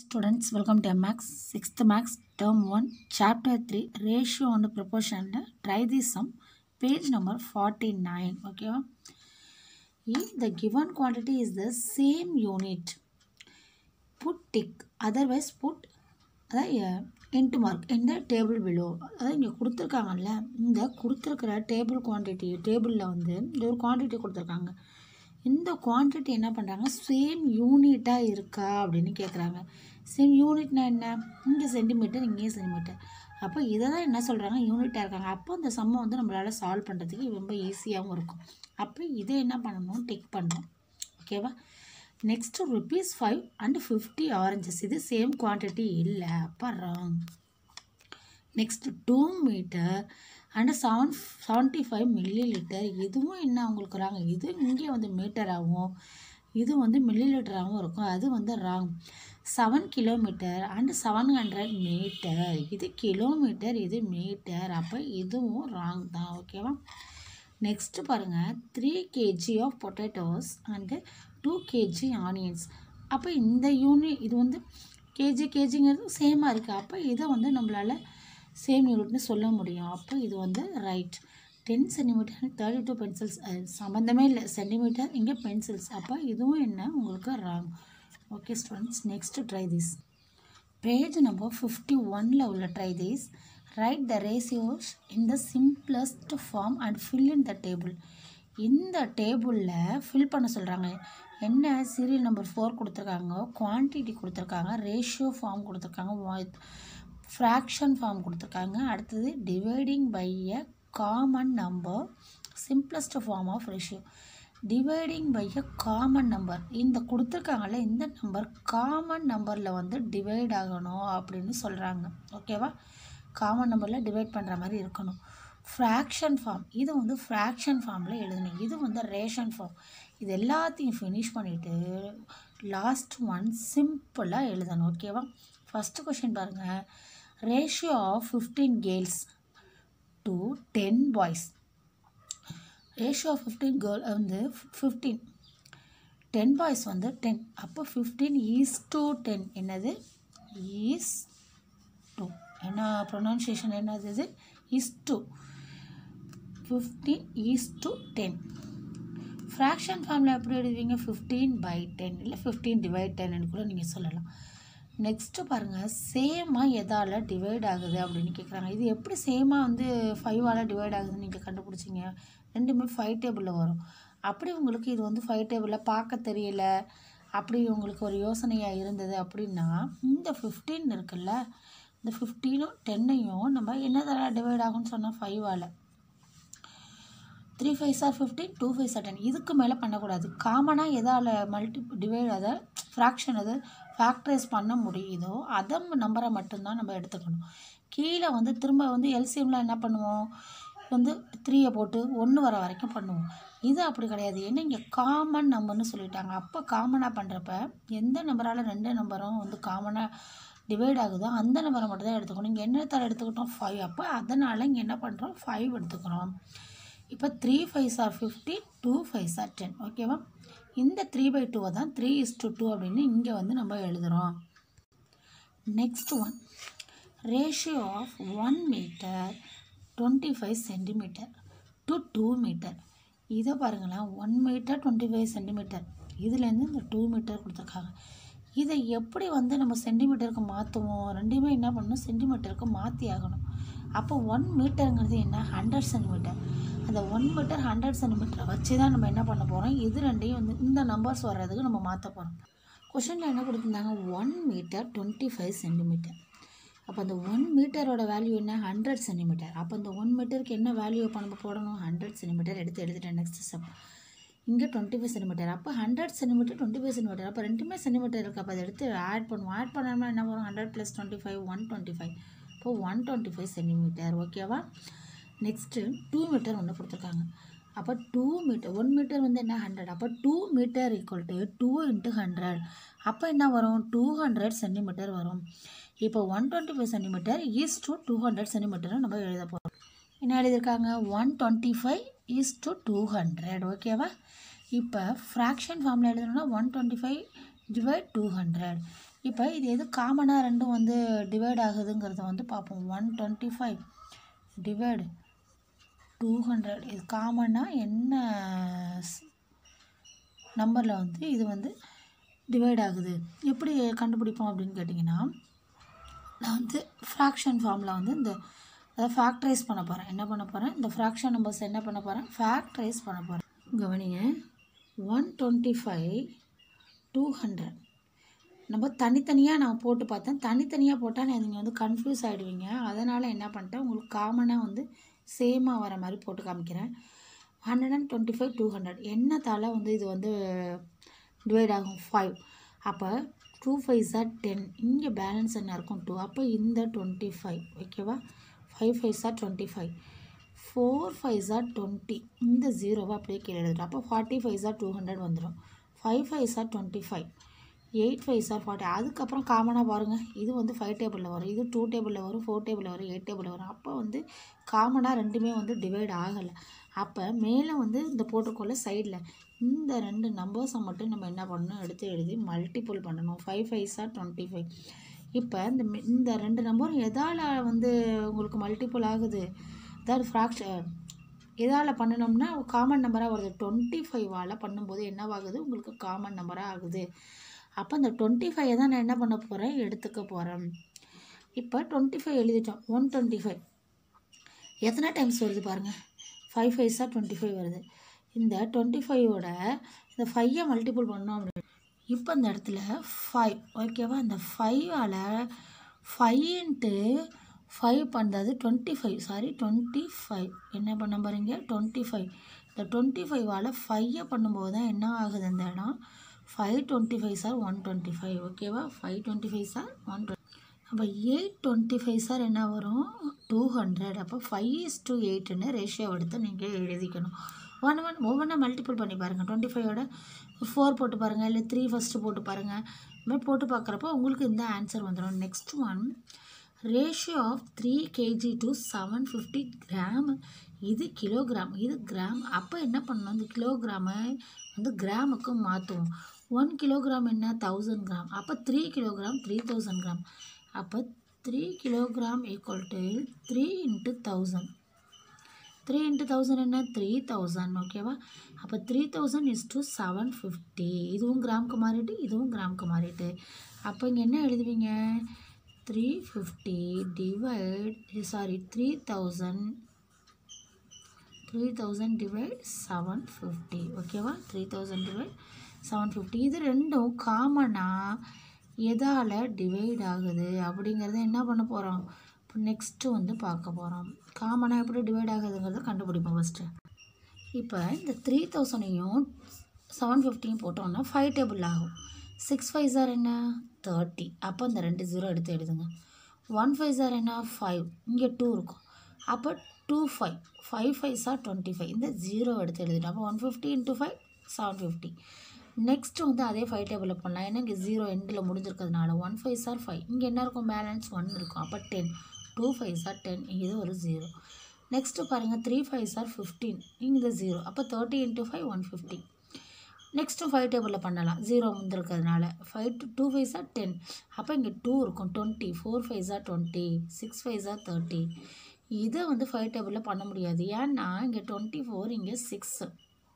students welcome to max 6th max term 1 chapter 3 ratio and proportion try this sum page number 49 okay if the given quantity is the same unit put tick otherwise put அதாவது into mark இந்த table below அதாவது இங்கே கொடுத்துருக்காங்கல்ல இந்த கொடுத்துருக்கிற table quantity டேபிளில் வந்து இந்த ஒரு குவான்டிட்டி கொடுத்துருக்காங்க இந்த குவான்டிட்டி என்ன பண்ணுறாங்க சேம் யூனிட்டாக இருக்கா அப்படின்னு கேட்குறாங்க சேம் யூனிட்னா என்ன இங்கே சென்டிமீட்டர் இங்கேயும் சென்டிமீட்டர் அப்போ இதை தான் என்ன சொல்கிறாங்க யூனிட்டாக இருக்காங்க அப்போ அந்த சம்மை வந்து நம்மளால் சால்வ் பண்ணுறதுக்கு ரொம்ப ஈஸியாகவும் இருக்கும் அப்போ இதை என்ன பண்ணணும் டிக் பண்ணணும் ஓகேவா next rupees five and fifty oranges இது சேம் குவான்டிட்டி இல்லை அப்போ wrong next two metre and seven seventy five millilitre இதுவும் என்ன அவங்களுக்கு ராங் இது இங்கே வந்து மீட்டராகவும் இது வந்து மில்லி லிட்டராகவும் இருக்கும் அது வந்து wrong seven kilometre and seven hundred metre இது கிலோமீட்டர் இது மீட்டர் அப்போ இதுவும் ராங் தான் ஓகேவா நெக்ஸ்ட்டு பாருங்கள் three kg of potatoes and two kg onions அப்போ இந்த யூனிட் இது வந்து கேஜி கேஜிங்கிறது சேமாக இருக்குது அப்போ இதை வந்து நம்மளால் சேம் யூனிட்னு சொல்ல முடியும் அப்போ இது வந்து right ten centimetre thirty two pencils சம்மந்தமே இல்லை சென்டிமீட்டர் இங்கே பென்சில்ஸ் அப்போ இதுவும் என்ன உங்களுக்கு wrong okay students next try this page number fifty ஒனில் உள்ள try this write the ratios in the simplest form and fill in the table இந்த டேபிளில் ஃபில் பண்ண சொல்கிறாங்க என்ன சீரியல் நம்பர் ஃபோர் கொடுத்துருக்காங்க குவான்டிட்டி கொடுத்துருக்காங்க ரேஷியோ ஃபார்ம் கொடுத்துருக்காங்க ஃப்ராக்ஷன் ஃபார்ம் கொடுத்துருக்காங்க அடுத்தது dividing by a common number simplest form of ratio dividing by a common number இந்த கொடுத்துருக்காங்கல்ல இந்த நம்பர் காமன் நம்பரில் வந்து டிவைட் ஆகணும் அப்படின்னு சொல்கிறாங்க ஓகேவா காமன் நம்பரில் டிவைட் பண்ணுற மாதிரி இருக்கணும் ஃப்ராக்ஷன் ஃபார்ம் இது வந்து ஃப்ராக்ஷன் ஃபார்மில் எழுதணும் இது வந்து ரேஷன் ஃபார்ம் இது எல்லாத்தையும் ஃபினிஷ் பண்ணிவிட்டு லாஸ்ட் ஒன் சிம்பிளாக எழுதணும் ஓகேவா ஃபஸ்ட்டு கொஷின் பாருங்கள் ratio of fifteen girls to ten boys ratio of fifteen girl வந்து ஃபிஃப்டீன் டென் பாய்ஸ் வந்து டென் அப்போ ஃபிஃப்டீன் ஈஸ் டு டென் என்னது ஈஸ் டூ என்ன ப்ரொனன்சியேஷன் என்னது இது is to fifteen is to ten fraction ஃபார்மில் எப்படி எழுதுவீங்க ஃபிஃப்டீன் பை டென் இல்லை ஃபிஃப்டீன் டிவைட் டென்னு கூட நீங்கள் சொல்லலாம் நெக்ஸ்ட்டு பாருங்கள் சேமாக எதால் டிவைட் ஆகுது அப்படின்னு கேட்குறாங்க இது எப்படி சேமாக வந்து ஃபைவால் டிவைட் ஆகுதுன்னு நீங்கள் கண்டுபிடிச்சிங்க ரெண்டுமே ஃபைவ் டேபிளில் வரும் அப்படி உங்களுக்கு இது வந்து ஃபைவ் டேபிளில் பார்க்க தெரியல அப்படி உங்களுக்கு ஒரு யோசனையாக இருந்தது அப்படின்னா இந்த ஃபிஃப்டீன் இருக்குல்ல இந்த ஃபிஃப்டீனும் டென்னையும் நம்ம என்ன தர டிவைட் ஆகும்னு சொன்னால் ஃபைவால் three five are fifteen two five are ten இதுக்கு மேலே பண்ணக்கூடாது காமனாக எதால் மல்டி டிவைட் அதை ஃப்ராக்ஷன் அது ஃபேக்டரைஸ் பண்ண முடியுதோ அதை நம்பரை மட்டும்தான் நம்ம எடுத்துக்கணும் கீழே வந்து திரும்ப வந்து எல்சிஎம்மில் என்ன பண்ணுவோம் வந்து த்ரீயை போட்டு ஒன்று வர வரைக்கும் பண்ணுவோம் இது அப்படி கிடையாது ஏன்னா இங்கே காமன் நம்பர்னு சொல்லிட்டாங்க அப்போ காமனாக பண்ணுறப்ப எந்த நம்பரால் ரெண்டு நம்பரும் வந்து காமனாக டிவைட் ஆகுதோ அந்த நம்பரை மட்டும் தான் எடுத்துக்கணும் இங்கே என்ன தர எடுத்துக்கிட்டோம் ஃபைவ் அப்போ அதனால் இங்கே என்ன பண்ணுறோம் ஃபைவ் எடுத்துக்கிறோம் இப்போ three five are fifty two five are ten ஓகேவா இந்த த்ரீ பை டூவை தான் த்ரீ இஸ் டு டூ அப்படின்னு இங்கே வந்து நம்ம எழுதுகிறோம் next one ratio of one metre twenty five centimetre to two metre இதை பாருங்களேன் one metre twenty five centimetre இதுலேருந்து இந்த டூ மீட்டர் கொடுத்துருக்காங்க இதை எப்படி வந்து நம்ம சென்டிமீட்டருக்கு மாற்றுவோம் ரெண்டுமே என்ன பண்ணணும் சென்டிமீட்டருக்கு மாற்றி ஆகணும் அப்போ ஒன் மீட்டருங்கிறது என்ன ஹண்ட்ரட் சென்டிமீட்டர் அந்த ஒன் மீட்டர் ஹண்ட்ரட் சென்டிமீட்டரை வச்சு தான் நம்ம என்ன பண்ண போகிறோம் இது ரெண்டையும் வந்து இந்த நம்பர்ஸ் வர்றதுக்கு நம்ம மாற்ற போகிறோம் கொஷனில் என்ன கொடுத்துருந்தாங்க one metre twenty five centimetre அப்போ அந்த ஒன் மீட்டரோட வேல்யூ என்ன ஹண்ட்ரட் சென்டிமீட்டர் அப்போ அந்த ஒன் மீட்டருக்கு என்ன வேல்யூ இப்போ நம்ம போடணும் ஹண்ட்ரட் சென்டிமீட்டர் எடுத்து எடுத்துட்டேன் நெக்ஸ்ட் ஸ்டெப் இங்கே டுவெண்ட்டி ஃபைவ் சென்டிமீட்டர் அப்போ hundred centimetre twenty five centimetre அப்போ ரெண்டுமே சென்டிமீட்டர் இருக்குது அப்போ அதை எடுத்து ஆட் பண்ணுவோம் ஆட் பண்ணாமல் என்ன வரும் hundred plus twenty five one twenty five இப்போ ஒன் டுவெண்ட்டி ஃபைவ் சென்டிமீட்டர் ஓகேவா நெக்ஸ்ட்டு டூ மீட்டர் ஒன்று கொடுத்துருக்காங்க அப்போ டூ மீட்டர் ஒன் மீட்டர் வந்து என்ன ஹண்ட்ரட் அப்போ two metre equal to two into hundred அப்போ என்ன வரும் டூ ஹண்ட்ரட் சென்டிமீட்டர் வரும் இப்போ one twenty five centimetre is to two hundred centimetre நம்ம எழுத போகிறோம் என்ன எழுதியிருக்காங்க one twenty five is to two hundred ஓகேவா இப்போ ஃப்ராக்ஷன் ஃபார்மில் எழுதணும்னா one twenty five divide two hundred இப்போ இது எது காமனாக ரெண்டும் வந்து டிவைட் ஆகுதுங்கிறத வந்து பார்ப்போம் one twenty five divide two hundred இது காமனாக என்ன நம்பரில் வந்து இது வந்து டிவைட் ஆகுது எப்படி கண்டுபிடிப்போம் அப்படின்னு கேட்டிங்கன்னா நான் வந்து ஃப்ராக்ஷன் ஃபார்மில் வந்து இந்த அதை ஃபேக்டரைஸ் பண்ண போகிறேன் என்ன பண்ண போகிறேன் இந்த ஃப்ராக்ஷன் நம்பர்ஸ் என்ன பண்ண போகிறேன் ஃபேக்டரைஸ் பண்ண போகிறேன் கவனிங்க one twenty five two hundred நம்ம தனித்தனியாக நான் போட்டு பார்த்தேன் தனித்தனியாக போட்டால் நீங்கள் வந்து கன்ஃபியூஸ் ஆகிடுவீங்க அதனால் என்ன பண்ணிட்டேன் உங்களுக்கு காமனாக வந்து சேமாக வர மாதிரி போட்டு காமிக்கிறேன் hundred and twenty five two hundred என்னத்தால் வந்து இது வந்து டிவைட் ஆகும் ஃபைவ் அப்போ டூ ஃபைவ் சார் டென் இங்கே பேலன்ஸ் என்ன இருக்கும் டூ அப்போ இந்த டுவெண்ட்டி ஃபைவ் ஓகேவா five five are twenty five four five are twenty இந்த ஜீரோவை அப்படியே கீழே எழுதுறோம் அப்போ forty five are two hundred வந்துடும் five five are twenty five eight five are forty அதுக்கப்புறம் காமனாக பாருங்கள் இது வந்து ஃபைவ் டேபிளில் வரும் இது டூ டேபிளில் வரும் ஃபோர் டேபிளில் வரும் எயிட் டேபிளில் வரும் அப்போ வந்து காமனாக ரெண்டுமே வந்து டிவைட் ஆகலை அப்போ மேலே வந்து இந்த போட்டுக்கோல சைடில் இந்த ரெண்டு நம்பர்ஸை மட்டும் நம்ம என்ன பண்ணணும் எடுத்து எழுதி மல்டிபிள் பண்ணணும் five five are twenty five இப்போ இந்த மி- இந்த ரெண்டு நம்பரும் எதால் வந்து உங்களுக்கு மல்டிபிள் ஆகுது அதாவது ஃப்ராக்ஷன் எதால் பண்ணணும்னா காமன் நம்பராக வருது டுவெண்ட்டி ஃபைவால் பண்ணும்போது என்னவாகுது உங்களுக்கு காமன் நம்பராக ஆகுது அப்போ இந்த டுவெண்ட்டி ஃபைவை தான் நான் என்ன பண்ண போகிறேன் எடுத்துக்க போகிறேன் இப்போ டுவெண்ட்டி ஃபைவ் எழுதிட்டோம் ஒன் டுவெண்ட்டி ஃபைவ் எத்தனை டைம்ஸ் வருது பாருங்கள் ஃபைவ் ஃபைவ்ஸாக டுவெண்ட்டி ஃபைவ் வருது இந்த டுவெண்ட்டி ஃபைவோட இந்த ஃபைவை மல்டிபிள் பண்ணோம் அப்படின்னு இப்போ இந்த இடத்துல ஃபைவ் ஓகேவா இந்த ஃபைவால் ஃபைவ் இன்ட்டு ஃபைவ் பண்ணுறது twenty five sorry twenty five என்ன பண்ண போகிறீங்க டுவெண்ட்டி ஃபைவ் இந்த டுவெண்ட்டி ஃபைவால் ஃபைவை பண்ணும்போது தான் என்ன ஆகுது இந்த இடம் five twenty five are one twenty five ஓகேவா five twenty five are one அப்போ எயிட் டுவெண்ட்டி ஃபைவ் சார் என்ன வரும் டூ ஹண்ட்ரட் அப்போ ஃபைவ் இஸ் டூ எயிட்னு ரேஷியோ எடுத்து நீங்கள் எழுதிக்கணும் ஒன் ஒன் ஒவ்வொன்றா மல்டிபிள் பண்ணி பாருங்கள் டுவெண்ட்டி ஃபைவோட ஃபோர் போட்டு பாருங்கள் இல்லை த்ரீ ஃபஸ்ட்டு போட்டு பாருங்கள் இந்த மாதிரி போட்டு பார்க்குறப்போ உங்களுக்கு இந்த ஆன்சர் வந்துடும் next one ratio of three kg to seven fifty gram இது கிலோகிராம் இது கிராம் அப்போ என்ன பண்ணணும் இந்த கிலோகிராமை வந்து கிராமுக்கு மாற்றுவோம் ஒன் கிலோகிராம் என்ன தௌசண்ட் கிராம் அப்போ three kilogram three thousand gram அப்போ three kilogram equal to three into thousand three into thousand என்ன த்ரீ தௌசண்ட் ஓகேவா அப்போ three thousand is to seven fifty இதுவும் கிராமுக்கு மாறிட்டு இதுவும் கிராமுக்கு மாறிட்டு அப்போ இங்கே என்ன எழுதுவீங்க three fifty divide sorry three thousand three thousand divide seven fifty ஓகேவா three thousand divide seven fifty இது ரெண்டும் காமனாக எதால் டிவைட் ஆகுது அப்படிங்கிறத என்ன பண்ண போகிறோம் இப்போ நெக்ஸ்ட்டு வந்து பார்க்க போகிறோம் காமனாக எப்படி டிவைட் ஆகுதுங்கிறத கண்டுபிடிப்போம் ஃபஸ்ட்டு இப்போ இந்த த்ரீ தௌசண்டையும் செவன் ஃபிஃப்டியும் போட்டோம்னா ஃபைவ் டேபிள் ஆகும் சிக்ஸ் ஃபைவ் சார் என்ன தேர்ட்டி அப்போ இந்த ரெண்டு ஜீரோ எடுத்து எழுதுங்க ஒன் ஃபைவ் சார் என்ன ஃபைவ் இங்கே டூ இருக்கும் அப்போ two five five five are twenty five இந்த ஜீரோ எடுத்து எழுதிட்டோம் அப்போ one fifty into five seven fifty next வந்து அதே ஃபைவ் டேபிளில் பண்ணலாம் ஏன்னா இங்கே ஜீரோ எண்டில் முடிஞ்சிருக்கிறதுனால ஒன் ஃபைவ் சார் ஃபைவ் இங்கே என்ன இருக்கும் பேலன்ஸ் ஒன் இருக்கும் அப்போ ten two five are ten இது ஒரு ஜீரோ நெக்ஸ்ட்டு பாருங்கள் த்ரீ ஃபைவ் சார் ஃபிஃப்டீன் இங்கே ஜீரோ அப்போ thirty into five one fifty next five டேபிளில் பண்ணலாம் ஜீரோ வந்துருக்கிறதுனால five to two five are ten அப்போ இங்கே டூ இருக்கும் twenty four five are twenty six five are thirty இதை வந்து ஃபைவ் டேபிளில் பண்ண முடியாது ஏன்னா இங்கே டுவெண்ட்டி ஃபோர் இங்கே சிக்ஸு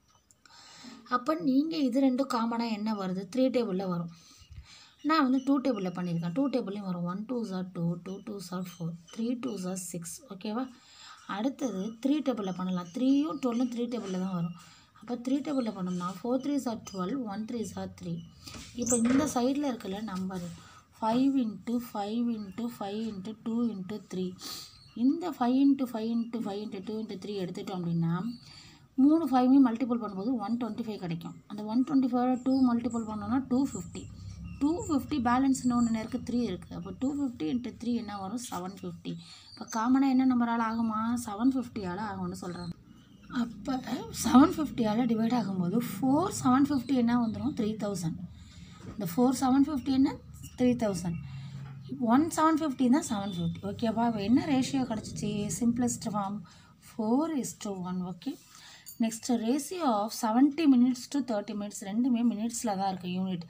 அப்போ நீங்கள் இது ரெண்டும் காமனாக என்ன வருது த்ரீ டேபிளில் வரும் நான் வந்து டூ டேபிளில் பண்ணியிருக்கேன் டூ டேபிள்லையும் வரும் one two are two two two are four three two sir six ஓகேவா அடுத்தது த்ரீ டேபிளில் பண்ணலாம் த்ரீயும் டுவெல்லும் த்ரீ டேபிளில் தான் வரும் அப்போ த்ரீ டேபிளில் பண்ணோம்னா four three are twelve one three are three இப்போ இந்த சைடில் இருக்கல number five into five into five into two into three இந்த five into five into five into two into three எடுத்துட்டோம் அப்படின்னா மூணு ஃபைவையும் மல்டிபிள் பண்ணும்போது ஒன் டுவெண்ட்டி ஃபைவ் கிடைக்கும் அந்த one twenty five two multiple பண்ணோன்னா two fifty two fifty balance ஒன்று இருக்குது த்ரீ இருக்குது அப்போ டூ ஃபிஃப்டி இன்ட்டு த்ரீ என்ன வரும் செவன் ஃபிஃப்டி இப்போ காமனாக என்ன நம்பரால் ஆகுமா செவன் ஃபிஃப்டியால் ஆகும்னு சொல்கிறாங்க அப்போ செவன் ஃபிஃப்டியால் டிவைட் ஆகும்போது ஃபோர் செவன் ஃபிஃப்டி என்ன வந்துடும் த்ரீ தௌசண்ட் இந்த ஃபோர் செவன் ஃபிஃப்டி என்ன three thousand one seven fifty தான் செவன் ஃபிஃப்டி ஓகேவா இப்போ என்ன ரேஷியோ கிடச்சிச்சு simplest form four is to one okay next ratio of seventy minutes to thirty minutes ரெண்டுமே மினிட்ஸில் தான் இருக்குது யூனிட்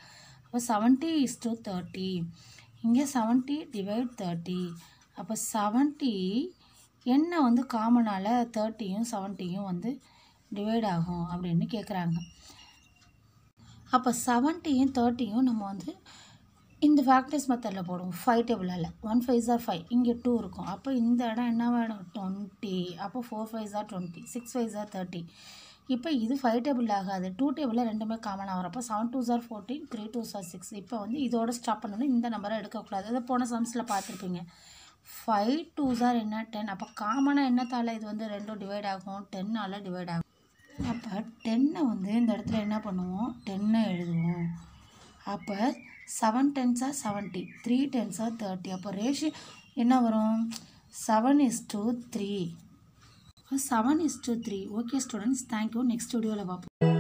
அப்போ செவன்ட்டி இஸ் டு தேர்ட்டி இங்கே செவன்ட்டி டிவைட் தேர்ட்டி அப்போ செவன்ட்டி என்ன வந்து காமனால் தேர்ட்டியும் செவன்ட்டியும் வந்து டிவைட் ஆகும் அப்படின்னு கேட்குறாங்க அப்போ செவன்ட்டியும் தேர்ட்டியும் நம்ம வந்து இந்த ஃபேக்டர்ஸ் மெத்தடில் போடுவோம் ஃபைவ் டேபிளால் ஒன் ஃபைவ் ஆர் ஃபைவ் இங்கே டூ இருக்கும் அப்போ இந்த இடம் என்ன வேணும் டுவெண்ட்டி அப்போ four five are twenty six five are thirty இப்போ இது ஃபைவ் டேபிள் ஆகாது டூ டேபிளில் ரெண்டுமே காமனாக வரும் அப்போ செவன் டூ சார் fourteen three two sir six இப்போ வந்து இதோட ஸ்டாப் பண்ணணும் இந்த நம்பரை எடுக்கக்கூடாது அதை போன சம்ஸில் பார்த்துருப்பீங்க ஃபைவ் டூ சார் என்ன டென் அப்போ காமனாக என்னத்தால் இது வந்து ரெண்டும் டிவைட் ஆகும் டென்னால் டிவைட் ஆகும் அப்போ டென்னை வந்து இந்த இடத்துல என்ன பண்ணுவோம் டென்னை எழுதுவோம் அப்போ செவன் டென்ஸாக செவன்ட்டி த்ரீ டென்ஸாக தேர்ட்டி அப்போ ரேஷியோ என்ன வரும் seven is two three seven is two three okay students thank you next வீடியோவில் பார்ப்போம்